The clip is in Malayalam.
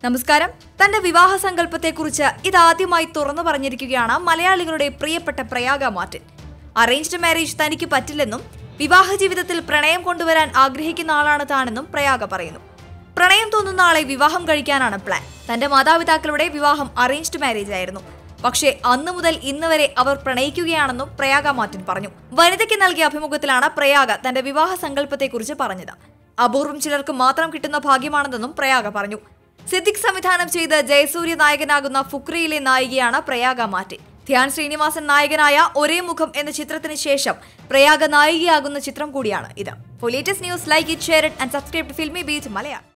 നമസ്കാരം തന്റെ വിവാഹ സങ്കല്പത്തെക്കുറിച്ച് ഇതാദ്യമായി തുറന്നു പറഞ്ഞിരിക്കുകയാണ് മലയാളികളുടെ പ്രിയപ്പെട്ട പ്രയാഗ മാർട്ടിൻ അറേഞ്ച്ഡ് മാരേജ് തനിക്ക് പറ്റില്ലെന്നും വിവാഹ ജീവിതത്തിൽ പ്രണയം കൊണ്ടുവരാൻ ആഗ്രഹിക്കുന്ന ആളാണ് താനെന്നും പ്രയാഗ പറയുന്നു പ്രണയം തോന്നുന്ന ആളെ വിവാഹം കഴിക്കാനാണ് പ്ലാൻ തന്റെ മാതാപിതാക്കളുടെ വിവാഹം അറേഞ്ച്ഡ് മാരേജ് ആയിരുന്നു പക്ഷേ അന്നു മുതൽ ഇന്ന് വരെ അവർ പ്രണയിക്കുകയാണെന്നും പ്രയാഗ മാർട്ടിൻ പറഞ്ഞു വനിതയ്ക്ക് നൽകിയ അഭിമുഖത്തിലാണ് പ്രയാഗ തന്റെ വിവാഹ സങ്കല്പത്തെക്കുറിച്ച് പറഞ്ഞത് അപൂർവം ചിലർക്ക് മാത്രം കിട്ടുന്ന ഭാഗ്യമാണെന്നും പ്രയാഗ പറഞ്ഞു സിദ്ദിഖ് സംവിധാനം ചെയ്ത് ജയസൂര്യ നായകനാകുന്ന ഫുക്രിയിലെ നായികയാണ് പ്രയാഗ മാറ്റി ധ്യാൻ ശ്രീനിവാസൻ നായകനായ ഒരേ മുഖം എന്ന ചിത്രത്തിന് ശേഷം പ്രയാഗ നായികയാകുന്ന ചിത്രം കൂടിയാണ് ഇത് for latest news like it share it and subscribe to Filmibeat Malayalam